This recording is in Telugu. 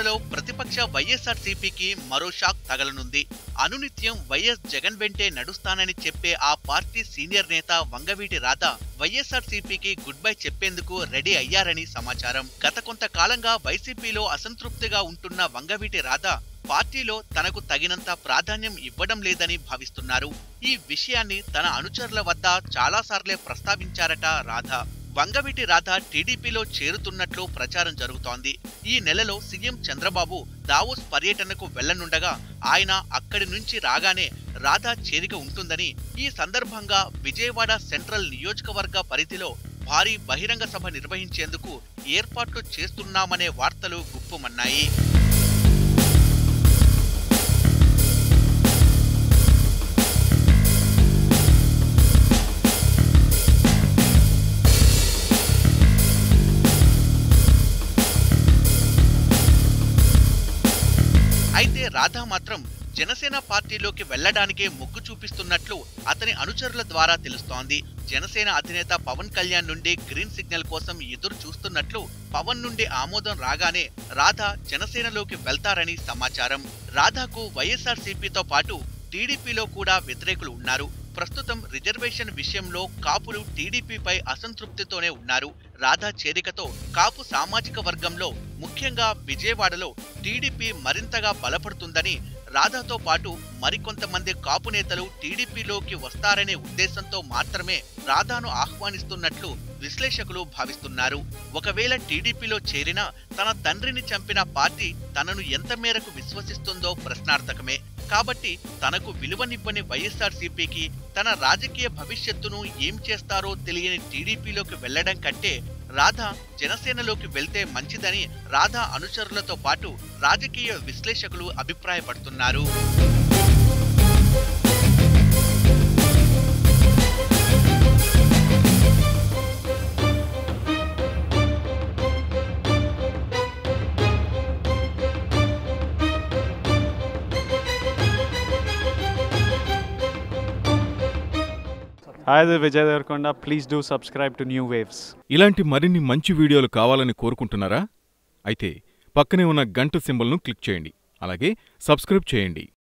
విజయవాడలో ప్రతిపక్ష వైఎస్ఆర్సీపీకి మరో షాక్ తగలనుంది అనునిత్యం వైఎస్ జగన్ వెంటే నడుస్తానని చెప్పే ఆ పార్టీ సీనియర్ నేత వంగవీటి రాధ వైఎస్ఆర్సీపీకి గుడ్ బై చెప్పేందుకు రెడీ అయ్యారని సమాచారం గత కొంతకాలంగా వైసీపీలో అసంతృప్తిగా ఉంటున్న వంగవీటి రాధ పార్టీలో తనకు తగినంత ప్రాధాన్యం ఇవ్వడం లేదని భావిస్తున్నారు ఈ విషయాన్ని తన అనుచరుల వద్ద చాలాసార్లే ప్రస్తావించారట రాధ వంగవీటి రాధ టీడీపీలో చేరుతున్నట్లు ప్రచారం జరుగుతోంది ఈ నెలలో సీఎం చంద్రబాబు దావోస్ పర్యటనకు వెళ్లనుండగా ఆయన అక్కడి నుంచి రాగానే రాధా చేరిక ఉంటుందని ఈ సందర్భంగా విజయవాడ సెంట్రల్ నియోజకవర్గ పరిధిలో భారీ బహిరంగ సభ నిర్వహించేందుకు ఏర్పాట్లు చేస్తున్నామనే వార్తలు గుప్పుమన్నాయి అయితే రాధా మాత్రం జనసేన పార్టీలోకి వెళ్లడానికే మొగ్గు చూపిస్తున్నట్లు అతని అనుచరుల ద్వారా తెలుస్తోంది జనసేన అధినేత పవన్ కళ్యాణ్ నుండి గ్రీన్ సిగ్నల్ కోసం ఎదురు చూస్తున్నట్లు పవన్ నుండి ఆమోదం రాగానే రాధా జనసేనలోకి వెళ్తారని సమాచారం రాధాకు వైఎస్ఆర్సీపీతో పాటు టీడీపీలో కూడా వ్యతిరేకులు ఉన్నారు ప్రస్తుతం రిజర్వేషన్ విషయంలో కాపులు టీడీపీపై అసంతృప్తితోనే ఉన్నారు రాధా చేరికతో కాపు సామాజిక వర్గంలో ముఖ్యంగా విజయవాడలో టీడీపీ మరింతగా బలపడుతుందని రాధాతో పాటు మరికొంతమంది కాపు నేతలు టీడీపీలోకి వస్తారనే ఉద్దేశంతో మాత్రమే రాధాను ఆహ్వానిస్తున్నట్లు విశ్లేషకులు భావిస్తున్నారు ఒకవేళ టీడీపీలో చేరినా తన తండ్రిని చంపిన పార్టీ తనను ఎంత మేరకు విశ్వసిస్తుందో ప్రశ్నార్థకమే కాబట్టి తనకు విలువనివ్వని వైఎస్ఆర్సీపీకి తన రాజకీయ భవిష్యత్తును ఏం చేస్తారో తెలియని టీడీపీలోకి వెళ్లడం కంటే రాధా జనసేనలోకి వెళ్తే మంచిదని రాధా అనుచరులతో పాటు రాజకీయ విశ్లేషకులు అభిప్రాయపడుతున్నారు Hi, this is Vijay Devarkonda. Please do subscribe to New Waves. ఇలాంటి మరిన్ని మంచి వీడియోలు కావాలని కోరుకుంటున్నారా అయితే పక్కనే ఉన్న గంట సింబల్ను క్లిక్ చేయండి అలాగే సబ్స్క్రైబ్ చేయండి